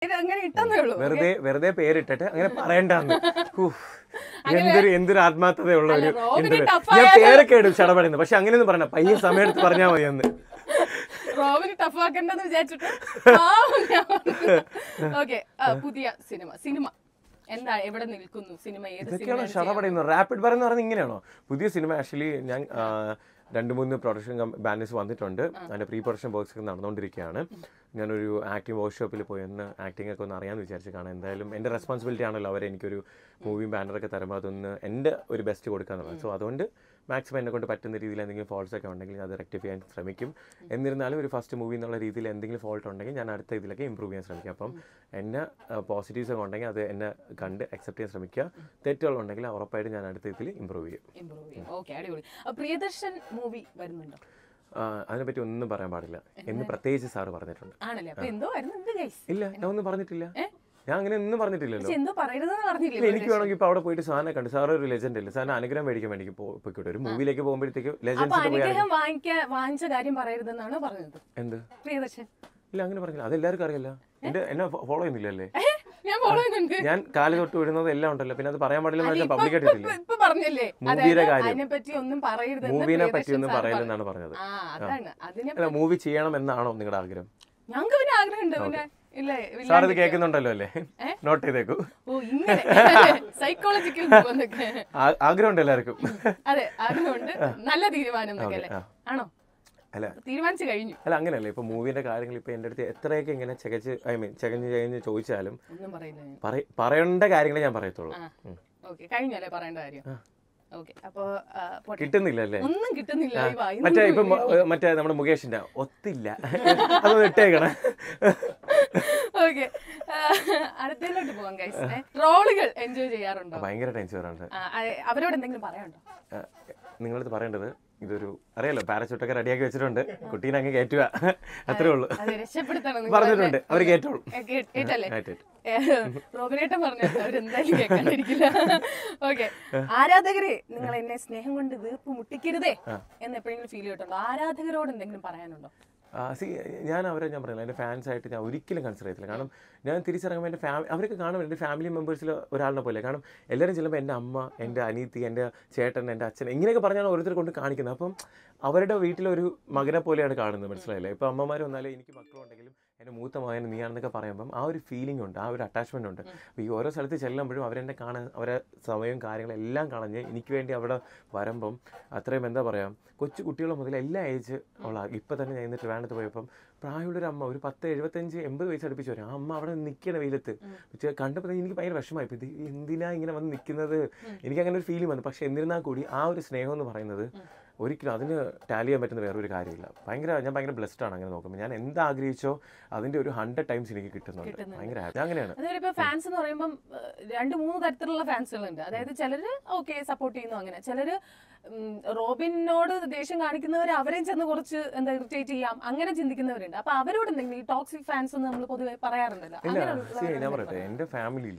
ഇത് അങ്ങനെ ഇട്ടെന്നേ ഉള്ളൂ വെറുതെ വെറുതെ പേരിട്ടിട്ട് അങ്ങനെ പറയണ്ടെന്ന് എന്തൊരു എന്തൊരു ആത്മാർത്ഥതയുള്ള ഒരു അല്ല, റോബിന് എന്തൊരു tough ഞാൻ ആയാലും- പേരൊക്കെ ഇടും ചടപടുന്നു പക്ഷെ അങ്ങനെയൊന്നും പറഞ്ഞ പയ്യെ സമയം എടുത്ത് പറഞ്ഞാൽ മതി എന്ന് റോബിന് ടഫ് ആക്കണ്ടെന്ന് വിചാരിച്ചിട്ട് ഓക്കെ പുതിയ സിനിമ സിനിമ എന്താ എവിടെ നിൽക്കുന്നു സിനിമ ഏത് ഇതൊക്കെയാണോ സിനിമ ഷടപടയുന്നത് റാപ്പിഡ് പറയുന്ന പറയുന്നത് ഇങ്ങനെയാണോ പുതിയ സിനിമ ആക്ച്വലി ഞാൻ ആ, രണ്ട് മൂന്ന് പ്രൊഡക്ഷൻ ബാനേഴ്സ് വന്നിട്ടുണ്ട് അതിന്റെ പ്രീ പ്രൊഡക്ഷൻ വർക്ക്സ് ഒക്കെ നടന്നുകൊണ്ടിരിക്കുകയാണ് ഞാനൊരു ആക്ടിംഗ് വർക്ക്ഷോപ്പിൽ പോയി ഒന്ന് ആക്ടിംഗ് ഒക്കെ ഒന്ന് അറിയാമെന്ന് വിചാരിച്ചു കാരണം എന്തായാലും എൻ്റെ റെസ്പോൺസിബിലിറ്റി ആണല്ലോ അവർ എനിക്കൊരു മൂവിയും ബാനറൊക്കെ തരുമ്പോൾ അതൊന്ന് എൻ്റെ ഒരു ബെസ്റ്റ് കൊടുക്കാന്നുള്ളത് സോ അതുകൊണ്ട് മാക്സിമം എന്നെ കൊണ്ട് പറ്റുന്ന രീതിയിൽ എന്തെങ്കിലും ഫോൾട്സ് ഒക്കെ ഉണ്ടെങ്കിൽ അത് റെക്ടിഫൈ ചെയ്യാൻ ശ്രമിക്കും എന്നിരുന്നാലും ഒരു ഫസ്റ്റ് മൂവി എന്നുള്ള രീതിയിൽ എന്തെങ്കിലും ഫോൾട്ട് ഉണ്ടെങ്കിൽ ഞാൻ അടുത്ത ഇതിലൊക്കെ ഇമ്പ്രൂവ് ചെയ്യാൻ ശ്രമിക്കും അപ്പം എന്നെ പോസിറ്റീവ്സ് ഒക്കെ ഉണ്ടെങ്കിൽ അത് എന്നെ കണ്ട് അക്സെപ്റ്റ് ചെയ്യാൻ ശ്രമിക്കുക തെറ്റുകളുണ്ടെങ്കിൽ ഉറപ്പായിട്ടും ഞാൻ അടുത്ത ഇതിൽ ഇമ്പ്രൂവ് ചെയ്യും ഇമ്പ്രൂവ് ചെയ്യും ഓക്കെ അടിപൊളി അപ്പൊ പ്രിയദർശൻ മൂവി വരുന്നുണ്ടോ ആ, അതിനെപ്പറ്റി ഒന്നും പറയാൻ പാടില്ല എന്ന് പ്രത്യേകിച്ച് സാറ് പറഞ്ഞിട്ടുണ്ട് ആണല്ലേ അപ്പൊ എന്തോ വരുന്നുണ്ട് ഗൈസ് ഇല്ല ഞാൻ ഒന്നും പറഞ്ഞിട്ടില്ല ഏ? ഞാൻ അങ്ങനെ ഒന്നും പറഞ്ഞിട്ടില്ലല്ലോ പക്ഷെ എന്തോ പറയരുതെന്ന് ഇല്ല, പറഞ്ഞില്ലേ എനിക്ക് വേണമെങ്കിൽ ഇപ്പോൾ അവിടെ പോയിട്ട് സാറിനെ കണ്ട് സാറ് ഒരു ലെജൻഡ് അല്ലേ സാറിന് അനുഗ്രഹം മേടിക്കാൻ വേണ്ടി പോ- പോയിക്കോട്ടെ ഒരു മൂവിയിലേക്ക് പോകുമ്പോഴത്തേക്ക് അപ്പൊ ലെജൻസ് പോയാൽ അനുഗ്രഹം വാങ്ങിക്കാൻ വാങ്ങിച്ച കാര്യം പറയരുതെന്നാണ് പറഞ്ഞത് എന്ത് പ്രിയദർശൻ ഇല്ല അങ്ങനെ പറഞ്ഞില്ല അതെല്ലാവർക്കും അറിയില്ല എന്റെ എന്നെ ഫോളോ ചെയ്യുന്നില്ലല്ലേ ഏ, ഞാൻ ഫോളോ ചെയ്യുന്നുണ്ട് ഞാൻ കാല് തൊട്ട് വിടുന്നത് എല്ലാം ഉണ്ടല്ലോ പിന്നെ അത് പറയാൻ പാടില്ല അല്ല, എന്ന് ഇപ്പൊ- പബ്ലിക് ഇപ്പൊ- ആയിട്ടില്ല ഇപ്പൊ പറഞ്ഞില്ലേ മൂവിയുടെ കാര്യം. അതിനെ പറ്റി ഒന്നും പറയരുതെന്ന് മൂവിനെ പറ്റി പ്രിയദർശൻ ഒന്നും സാർ പറയില്ലെന്നാണ് പറഞ്ഞത് ആ അതാണ് അതിനെ അല്ല മൂവി ചെയ്യണം എന്നാണോ നിങ്ങളുടെ ആഗ്രഹം ഞങ്ങൾക്ക് പിന്നെ ആഗ്രഹമുണ്ട് പിന്നെ ഇല്ലേ സാർ ഇത് വില്ലാണ്ടിരിക്കാൻ. കേൾക്കുന്നുണ്ടല്ലോ അല്ലേ ഏ? നോട്ട് ചെയ്തേക്കൂ ഓ ഇങ്ങനെ സൈക്കോളജിക്കൽ ആ- ആഗ്രഹമുണ്ട് എല്ലാവർക്കും അതെ ആഗ്രഹമുണ്ട് നല്ല തീരുമാനം എന്നൊക്കെ അല്ലേ ആ. ആണോ അല്ല തീരുമാനിച്ചു കഴിഞ്ഞു അല്ല അങ്ങനെയല്ല ഇപ്പൊ മൂവിന്റെ കാര്യങ്ങൾ ഇപ്പൊ എൻ്റെ അടുത്ത് എത്രയൊക്കെ ഇങ്ങനെ ചകച്ച് ഐ മീൻ ചകഞ്ഞ് ചകഞ്ഞ് ചോദിച്ചാലും ഒന്നും പറയില്ല ഞാൻ. പറയ- പറയേണ്ട കാര്യങ്ങളെ ഞാൻ പറയത്തുള്ളൂ ആ ഉം. ഓക്കെ കഴിഞ്ഞല്ലേ പറയേണ്ട കാര്യം ഓക്കെ അപ്പൊ ആ, പോട്ടെ. കിട്ടുന്നില്ല അല്ലേ ഒന്നും കിട്ടുന്നില്ല ഈ വായി മറ്റേ നിന്ന് ഇപ്പൊ മ- മറ്റേ നമ്മുടെ മുകേഷിന്റെ ഒത്തില്ല അതൊന്ന് ഇട്ടേക്കണം ഓക്കെ അടുത്തതിലോട്ട് പോവാം ഗൈസ് ട്രോളുകൾ എൻജോയ് ചെയ്യാറുണ്ടോ ഭയങ്കര ടെൻഷൻ വരാണ്ട് ആ, അ- അവരോട് എന്തെങ്കിലും പറയാനുണ്ടോ നിങ്ങളടുത്ത് പറയേണ്ടത് ഇതൊരു അറിയാലോ പാരച്ചൂട്ടൊക്കെ റെഡിയാക്കി വെച്ചിട്ടുണ്ട് കുട്ടീനെ അങ്ങ് കയറ്റുക അത്രേ ഉള്ളൂ അത് രക്ഷപ്പെടുത്തണം നിങ്ങൾ പറഞ്ഞിട്ടുണ്ട് അവർ കേട്ടോളും ഏ, കേ- കേട്ടല്ലേ കേട്ടു. റോബിനേട്ടൻ പറഞ്ഞു അവരെന്തായാലും കേൾക്കാണ്ടിരിക്കില്ല ഓക്കെ ആരാധകരെ നിങ്ങൾ എന്നെ സ്നേഹം കൊണ്ട് വീർപ്പ് മുട്ടിക്കരുതേ എന്ന് എപ്പോഴെങ്കിലും ഫീൽ ചെയ്തിട്ടുണ്ടോ ആരാധകരോട് എന്തെങ്കിലും പറയാനുണ്ടോ ആ, see, ഞാൻ അവരെ ഞാൻ പറയില്ല എൻ്റെ ഫാൻസ് ആയിട്ട് ഞാൻ ഒരിക്കലും കൺസിഡർ ചെയ്തില്ല കാരണം ഞാൻ തിരിച്ചിറങ്ങുമ്പോൾ എൻ്റെ ഫാമിലി അവർക്ക് കാണും എൻ്റെ ഫാമിലി മെമ്പേഴ്സിൽ ഒരാളിനെ പോലെ കാരണം എല്ലാവരും ചെല്ലുമ്പോൾ എൻ്റെ അമ്മ എൻ്റെ അനീത്തി എൻ്റെ ചേട്ടൻ എൻ്റെ അച്ഛൻ ഇങ്ങനെയൊക്കെ പറഞ്ഞാണ് ഓരോരുത്തർ കൊണ്ട് കാണിക്കുന്നത് അപ്പം അവരുടെ വീട്ടിലൊരു മകനെ പോലെയാണ് കാണുന്നത് മനസ്സിലായില്ലേ ഇപ്പം അമ്മമാർ വന്നാലും എനിക്ക് മക്കളുണ്ടെങ്കിലും എൻ്റെ മൂത്ത മകൻ നീയാണെന്നൊക്കെ പറയുമ്പം ആ ഒരു ഫീലിംഗ് ഉണ്ട് ആ ഒരു അറ്റാച്ച്മെൻ്റ് ഉണ്ട് അപ്പോൾ ഈ ഓരോ സ്ഥലത്ത് ചെല്ലുമ്പോഴും അവരെന്നെ കാണാൻ അവരെ സമയവും കാര്യങ്ങളെല്ലാം കളഞ്ഞ് എനിക്ക് വേണ്ടി അവിടെ വരുമ്പം അത്രയും എന്താ പറയുക കൊച്ചു കുട്ടികൾ മുതൽ എല്ലാ ഏജ് ഉള്ള ഇപ്പം തന്നെ ഞാൻ ഇന്ന് ട്രിവാൻഡത്ത് പോയപ്പം പ്രായമുള്ളൊരു അമ്മ ഒരു പത്ത് എഴുപത്തഞ്ച് എൺപത് വയസ്സ് അടുപ്പിച്ച് വരും ആ അമ്മ അവിടെ നിൽക്കണ വെയിലത്ത് പക്ഷേ കണ്ടപ്പോൾ തന്നെ എനിക്ക് ഭയങ്കര വിഷമമായി ഇപ്പം ഇത് എന്തിനാ ഇങ്ങനെ വന്ന് നിൽക്കുന്നത് എനിക്ക് അങ്ങനെ ഒരു ഫീലിംഗ് വന്നു പക്ഷേ എന്നിരുന്നാൽ കൂടി ആ ഒരു സ്നേഹം എന്ന് പറയുന്നത് ഒരിക്കലും അതിന് ടാലി ചെയ്യാൻ പറ്റുന്ന വേറൊരു കാര്യമില്ല ഭയങ്കര ഞാൻ ഭയങ്കര ബ്ലെസ്ഡ് ആണ് അങ്ങനെ നോക്കുമ്പോൾ ഞാൻ എന്ത് ആഗ്രഹിച്ചോ അതിന്റെ ഒരു ഹൺഡ്രഡ് ടൈംസ് എനിക്ക് കിട്ടുന്നുണ്ട് കിട്ടുന്നുണ്ട്. ഭയങ്കര happy. അങ്ങനെയാണ് അതുപോലെ ഇപ്പൊ ഫാൻസ് എന്ന് പറയുമ്പോൾ രണ്ട് മൂന്ന് തരത്തിലുള്ള ഫാൻസുകളുണ്ട് അതായത് ചിലര് ഓക്കെ സപ്പോർട്ട് ചെയ്യുന്നു അങ്ങനെ ചിലര് ഉം, റോബിനോട് ദേഷ്യം കാണിക്കുന്നവർ അവരെയും ചെന്ന് കുറച്ച് എന്താ ഇറിറ്റേറ്റ് ചെയ്യാം അങ്ങനെ ചിന്തിക്കുന്നവരുണ്ട് അപ്പൊ അവരോട് എന്തെങ്കിലും ഈ ടോക്സിക് ഫാൻസ് എന്ന് നമ്മൾ പൊതുവെ പറയാറുണ്ടല്ലോ ഇല്ല അങ്ങനെയുള്ളവരോട് see, ഞാൻ എന്തെങ്കിലും പറയട്ടെ എൻ്റെ ഫാമിലിയിൽ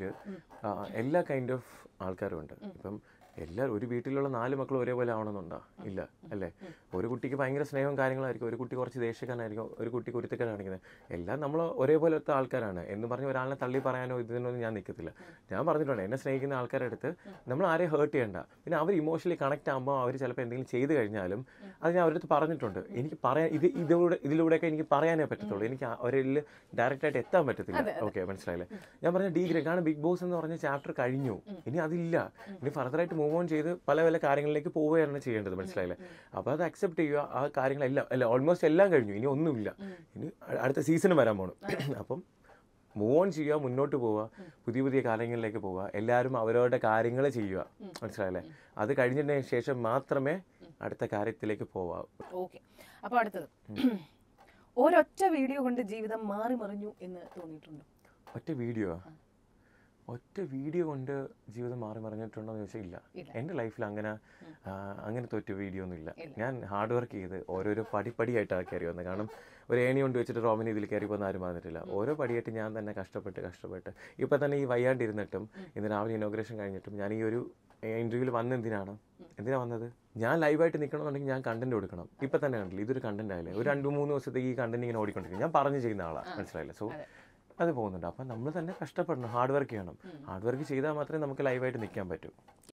എല്ലാ കൈൻഡ് ഓഫ് ആൾക്കാരും ഉണ്ട് ഇപ്പം എല്ലാ ഒരു വീട്ടിലുള്ള നാല് മക്കളും ഒരേപോലെ ആവണമെന്നുണ്ടോ ഇല്ല അല്ലേ ഒരു കുട്ടിക്ക് ഭയങ്കര സ്നേഹവും കാര്യങ്ങളായിരിക്കും ഒരു കുട്ടി കുറച്ച് ദേഷ്യക്കാരനായിരിക്കും ഒരു കുട്ടി കുരുത്തക്കാരാണിക്കുന്നത് എല്ലാം നമ്മൾ ഒരേപോലത്തെ ആൾക്കാരാണ് എന്ന് പറഞ്ഞ് ഒരാളിനെ തള്ളി പറയാനോ ഇതിനൊന്നും ഞാൻ നിൽക്കത്തില്ല ഞാൻ പറഞ്ഞിട്ടുണ്ട് എന്നെ സ്നേഹിക്കുന്ന ആൾക്കാരുടെ അടുത്ത് നമ്മൾ ആരെയും ഹേർട്ട് ചെയ്യണ്ട പിന്നെ അവർ ഇമോഷണലി കണക്ട് ആകുമ്പോൾ അവർ ചിലപ്പോൾ എന്തെങ്കിലും ചെയ്ത് കഴിഞ്ഞാലും അത് ഞാൻ അവരടുത്ത് പറഞ്ഞിട്ടുണ്ട് എനിക്ക് പറയാൻ ഇത് ഇതിലൂടെ ഇതിലൂടെയൊക്കെ എനിക്ക് പറയാനേ പറ്റത്തുള്ളൂ എനിക്ക് അവരിൽ ഡയറക്റ്റ് ആയിട്ട് എത്താൻ പറ്റത്തില്ല ഓക്കെ മനസ്സിലായില്ലേ ഞാൻ പറഞ്ഞ ഡി ഗ്രേഡ് കാരണം ബിഗ് ബോസ് എന്ന് പറഞ്ഞ ചാപ്റ്റർ കഴിഞ്ഞു ഇനി അതില്ല ഇനി ഫർദറായിട്ട് മൂവ് ഓൺ ചെയ്ത് പല പല കാര്യങ്ങളിലേക്ക് പോവുകയാണ് ചെയ്യേണ്ടത് മനസ്സിലായില്ലേ അപ്പോൾ അത് അക്സെപ്റ്റ് ചെയ്യുക ആ കാര്യങ്ങളെല്ലാം അല്ല ഓൾമോസ്റ്റ് എല്ലാം കഴിഞ്ഞു ഇനി ഒന്നുമില്ല ഇനി അ- അടുത്ത സീസൺ വരാൻ പോകണം അപ്പം മൂവ് ഓൺ ചെയ്യുക മുന്നോട്ട് പോവുക പുതിയ പുതിയ കാര്യങ്ങളിലേക്ക് പോവുക എല്ലാവരും അവരവരുടെ കാര്യങ്ങൾ ചെയ്യുക മനസ്സിലായില്ലേ അത് കഴിഞ്ഞതിന് ശേഷം മാത്രമേ അടുത്ത കാര്യത്തിലേക്ക് പോവാവൂ ഓക്കെ അപ്പൊ അടുത്തത് ഒരൊറ്റ വീഡിയോ കൊണ്ട് ജീവിതം മാറി മറിഞ്ഞു എന്ന് തോന്നിയിട്ടുണ്ടോ ഒറ്റ വീഡിയോ ഒറ്റ വീഡിയോ കൊണ്ട് ജീവിതം മാറി മറിഞ്ഞിട്ടുണ്ടോ എന്ന് ചോദിച്ചാൽ ഇല്ല ഇല്ല. എൻ്റെ ലൈഫിൽ അങ്ങനെ ആ, അങ്ങനത്തെ ഒറ്റ വീഡിയോ ഒന്നും ഇല്ല ഇല്ല. ഞാൻ ഹാർഡ് വർക്ക് ചെയ്ത് ഓരോരോ പടിപ്പടിയായിട്ടാണ് കയറി വന്നത് കാരണം ഒരു ഏണി കൊണ്ട് വെച്ചിട്ട് റോമിന് ഇതിൽ കയറി പോകുന്ന ആരും വന്നിട്ടില്ല ഓരോ പടിയായിട്ട് ഞാൻ തന്നെ കഷ്ടപ്പെട്ട് കഷ്ടപ്പെട്ട് ഇപ്പം തന്നെ ഈ വയ്യാണ്ടിരുന്നിട്ടും ഇന്ന് രാവിലെ ഇനോഗ്രേഷൻ കഴിഞ്ഞിട്ടും ഞാൻ ഈ ഒരു ഇൻ്റർവ്യൂവിൽ വന്ന എന്തിനാണ് എന്തിനാ വന്നത് ഞാൻ ലൈവായിട്ട് നിൽക്കണമെന്നുണ്ടെങ്കിൽ ഞാൻ കണ്ടന്റ് കൊടുക്കണം ഇപ്പം തന്നെ കണ്ടില്ല ഇതൊരു കണ്ടന്റ് ആയില്ലേ ഒരു രണ്ട് മൂന്ന് ദിവസത്തേക്ക് ഈ കണ്ടന്റ് ഇങ്ങനെ ഓടിക്കൊണ്ടിരിക്കും ഞാൻ പറഞ്ഞു ചെയ്യുന്ന ആളാണ് മനസ്സിലായില്ലേ സോ അതെ. അത് പോകുന്നുണ്ട് അപ്പം നമ്മൾ തന്നെ കഷ്ടപ്പെടണം ഹാർഡ് വർക്ക് ചെയ്യണം ഹാർഡ് വർക്ക് ചെയ്താൽ മാത്രമേ നമുക്ക് ലൈവായിട്ട് നിൽക്കാൻ പറ്റൂ